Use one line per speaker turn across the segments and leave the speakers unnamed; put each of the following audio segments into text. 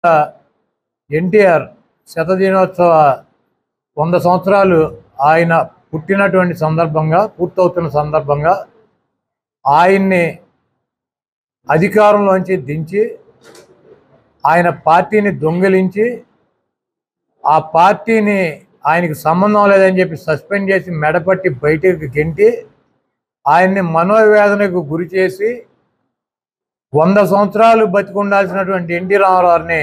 ఎన్టీఆర్ శతదినోత్సవ వంద సంవత్సరాలు ఆయన పుట్టినటువంటి సందర్భంగా పూర్తవుతున్న సందర్భంగా ఆయన్ని అధికారంలోంచి దించి ఆయన పార్టీని దొంగిలించి ఆ పార్టీని ఆయనకి సంబంధం లేదని చెప్పి సస్పెండ్ చేసి మెడపట్టి బయటకు గెంటి ఆయన్ని మనోవేదనకు గురి చేసి వంద సంవత్సరాలు బతికుండాల్సినటువంటి ఎన్టీ రామారావుని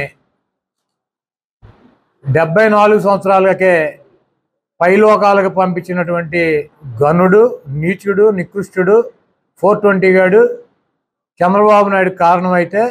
డెబ్బై నాలుగు సంవత్సరాలకే పైలోకాలకు పంపించినటువంటి గనుడు నీచుడు నికృష్టుడు ఫోర్ ట్వంటీ గాడు చంద్రబాబు నాయుడు కారణమైతే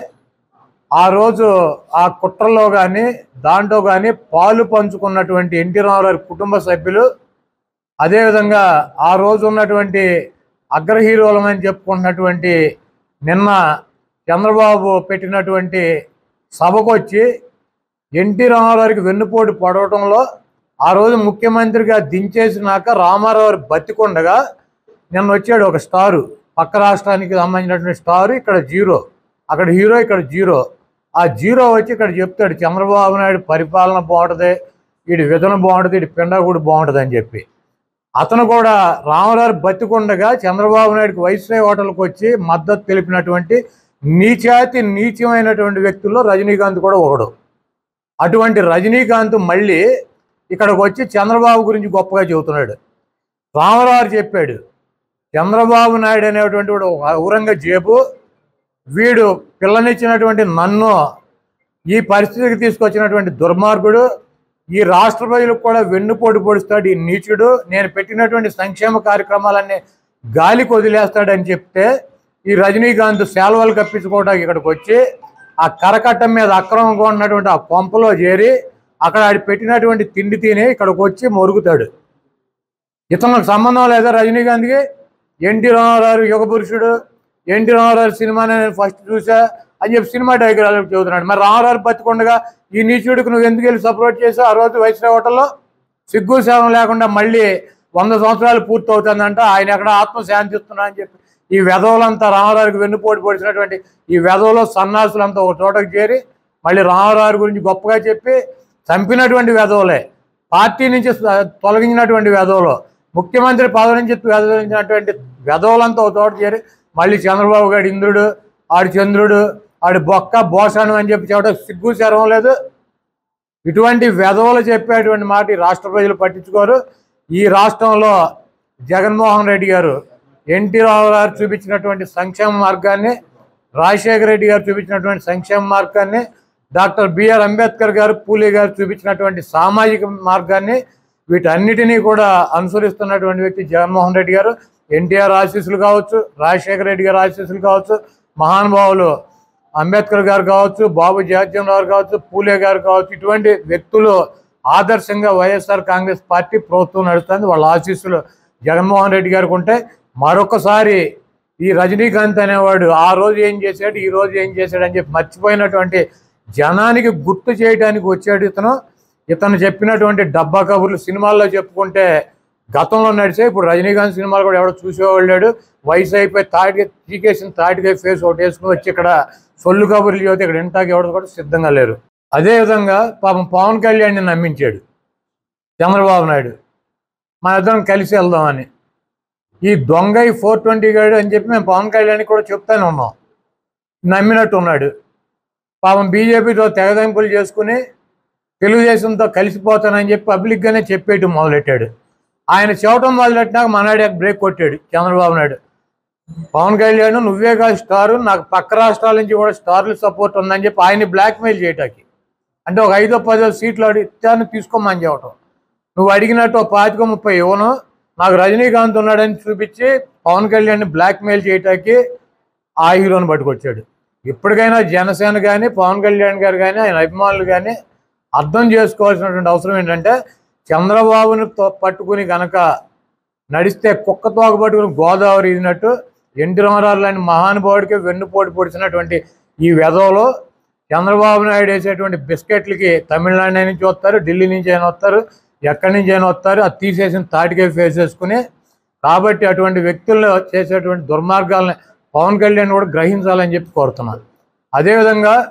ఆ రోజు ఆ కుట్రలో కానీ దాంట్లో కానీ పాలు పంచుకున్నటువంటి ఎన్టీ రామారావు కుటుంబ సభ్యులు అదేవిధంగా ఆ రోజు ఉన్నటువంటి అగ్ర హీరోలమని చెప్పుకుంటున్నటువంటి నిన్న చంద్రబాబు పెట్టినటువంటి సభకు వచ్చి ఎన్టీ రామారావుకి వెన్నుపోటు పడవటంలో ఆ రోజు ముఖ్యమంత్రిగా దించేసినాక రామారావు బతికొండగా నిన్న వచ్చాడు ఒక స్టారు పక్క రాష్ట్రానికి సంబంధించినటువంటి స్టారు ఇక్కడ జీరో అక్కడ హీరో ఇక్కడ జీరో ఆ జీరో వచ్చి ఇక్కడ చెప్తాడు చంద్రబాబు నాయుడు పరిపాలన బాగుంటుంది వీడి విధన బాగుంటుంది వీడి పిండగుడు బాగుంటుంది అని చెప్పి అతను కూడా రామారావు బతికుండగా చంద్రబాబు నాయుడుకి వైస్రాయ్ హోటల్కి వచ్చి మద్దతు తెలిపినటువంటి నీచాతి నీచమైనటువంటి వ్యక్తుల్లో రజనీకాంత్ కూడా ఒకడు అటువంటి రజనీకాంత్ మళ్ళీ ఇక్కడికి వచ్చి చంద్రబాబు గురించి గొప్పగా చెబుతున్నాడు రామారావు చెప్పాడు చంద్రబాబు నాయుడు అనేటువంటి వాడు ఒక ఔరంగజేబు వీడు పిల్లనిచ్చినటువంటి నన్ను ఈ పరిస్థితికి తీసుకొచ్చినటువంటి దుర్మార్గుడు ఈ రాష్ట్ర ప్రజలకు కూడా వెన్నుపోటు పొడుస్తాడు ఈ నీచుడు నేను పెట్టినటువంటి సంక్షేమ కార్యక్రమాలన్నీ గాలికి వదిలేస్తాడని చెప్తే ఈ రజనీకాంత్ సేలవలు కప్పించుకోవడానికి ఇక్కడికి వచ్చి ఆ కరకట్టం మీద అక్రమంగా ఉన్నటువంటి ఆ కొంపలో చేరి అక్కడ ఆడి పెట్టినటువంటి తిండి తిని ఇక్కడికి వచ్చి మొరుగుతాడు ఇతనికి సంబంధం లేదా రజనీకాంత్కి ఎన్టీ రామారావు యుగ పురుషుడు ఎన్టీ రామారావు సినిమాని నేను ఫస్ట్ చూసా అని చెప్పి సినిమా డైగ్రాలు చెబుతున్నాడు మరి రామారావు బతికుండగా ఈ నీచుడికి నువ్వు ఎందుకు వెళ్ళి సపోర్ట్ చేసావు ఆ రోజు వైస్రాయ్ హోటల్లో సిగ్గు సేవం లేకుండా మళ్ళీ వంద సంవత్సరాలు పూర్తి అవుతుందంట ఆయన ఎక్కడ ఆత్మ శాంతిస్తున్నా అని చెప్పి ఈ వెధవులంతా రామారావుకి వెన్నుపోటు పొడిచినటువంటి ఈ వెధవులో సన్నాసులంతా ఒక చోటకు చేరి మళ్ళీ రామారావు గురించి గొప్పగా చెప్పి చంపినటువంటి వెధవులే పార్టీ నుంచి స- తొలగించినటువంటి వెధవులు ముఖ్యమంత్రి పదవి నుంచి తొలగించినటువంటి వెధవులంతా ఒక చోట చేరి మళ్ళీ చంద్రబాబు గారి ఇంద్రుడు ఆడి చంద్రుడు ఆడి బొక్క బోసాను అని చెప్పి చెప్పడం సిగ్గు శరం లేదు ఇటువంటి వెధవలు చెప్పేటువంటి మాట ఈ రాష్ట్ర ప్రజలు పట్టించుకోరు ఈ రాష్ట్రంలో జగన్మోహన్ రెడ్డి గారు ఎన్టీ రావు గారు చూపించినటువంటి సంక్షేమ మార్గాన్ని రాజశేఖర రెడ్డి గారు చూపించినటువంటి సంక్షేమ మార్గాన్ని డాక్టర్ బిఆర్ అంబేద్కర్ గారు పూలే గారు చూపించినటువంటి సామాజిక మార్గాన్ని వీటన్నిటినీ కూడా అనుసరిస్తున్నటువంటి వ్యక్తి జగన్మోహన్ రెడ్డి గారు ఎన్టీఆర్ ఆశీస్సులు కావచ్చు రాజశేఖర రెడ్డి గారు ఆశీస్సులు కావచ్చు మహానుభావులు అంబేద్కర్ గారు కావచ్చు బాబు జగజ్జన్ రావు కావచ్చు పూలే గారు కావచ్చు ఇటువంటి వ్యక్తులు ఆదర్శంగా వైఎస్ఆర్ కాంగ్రెస్ పార్టీ ప్రభుత్వం నడుస్తుంది వాళ్ళ ఆశీస్సులు జగన్మోహన్ రెడ్డి గారికి ఉంటే మరొకసారి ఈ రజనీకాంత్ అనేవాడు ఆ రోజు ఏం చేశాడు ఈ రోజు ఏం చేశాడు అని చెప్పి మర్చిపోయినటువంటి జనానికి గుర్తు చేయడానికి వచ్చాడు ఇతను ఇతను చెప్పినటువంటి డబ్బా కబుర్లు సినిమాల్లో చెప్పుకుంటే గతంలో నడిచే ఇప్పుడు రజనీకాంత్ సినిమాలు కూడా ఎవడో చూసేవాళ్ళు లేడు వయసు అయిపోయి తాటిగా చీకేసిన తాటిగా ఫేస్ ఒకటి వేసుకుని వచ్చి ఇక్కడ సొల్లు కబుర్లు చదివితే ఇక్కడ ఇంటాకి ఎవరు కూడా సిద్ధంగా లేరు అదేవిధంగా పాపం పవన్ కళ్యాణ్ని నమ్మించాడు చంద్రబాబు నాయుడు మన ఇద్దరం కలిసి వెళ్దామని ఈ దొంగ ఈ ఫోర్ ట్వంటీ గాడు అని చెప్పి మేము పవన్ కళ్యాణ్ కూడా చెప్తానే ఉన్నాం నమ్మినట్టు ఉన్నాడు పాపం బీజేపీతో తెగదెంపులు చేసుకుని తెలుగుదేశంతో కలిసిపోతానని చెప్పి పబ్లిక్గానే చెప్పేయటం మొదలెట్టాడు ఆయన చెప్పడం మొదలెట్టినాక మనాడు బ్రేక్ కొట్టాడు చంద్రబాబు నాయుడు పవన్ కళ్యాణ్ నువ్వే కాదు స్టారు నాకు పక్క రాష్ట్రాల నుంచి కూడా స్టార్లు సపోర్ట్ ఉందని చెప్పి ఆయన్ని బ్లాక్మెయిల్ చేయటానికి అంటే ఒక ఐదో పదో సీట్లు అడిగి ఇచ్చాను తీసుకోమని చెప్పటం నువ్వు అడిగినట్టు ఒక పాతిక ముప్పై ఇవ్వను నాకు రజనీకాంత్ ఉన్నాడని చూపించి పవన్ కళ్యాణ్ బ్లాక్మెయిల్ చేయటానికి ఆ హీరోని పట్టుకొచ్చాడు ఇప్పటికైనా జనసేన కానీ పవన్ కళ్యాణ్ గారు కానీ ఆయన అభిమానులు కానీ అర్థం చేసుకోవాల్సినటువంటి అవసరం ఏంటంటే చంద్రబాబుని తో- పట్టుకుని గనక నడిస్తే కుక్క తోక పట్టుకుని గోదావరి ఇదినట్టు ఎన్టీ రామారావు లాంటి మహానుభావుడికి వెన్నుపోటు పొడిచినటువంటి ఈ వెధవలో చంద్రబాబు నాయుడు వేసేటువంటి బిస్కెట్లకి తమిళనాడు నుంచి వస్తారు ఢిల్లీ నుంచి అయినా వస్తారు ఎక్కడి నుంచి అయినా వస్తారు అది తీసేసిన తాటికే ఫేస్ చేసుకుని కాబట్టి అటువంటి వ్యక్తుల్లో చేసేటువంటి దుర్మార్గాలని పవన్ కళ్యాణ్ కూడా గ్రహించాలని చెప్పి కోరుతున్నాను అదేవిధంగా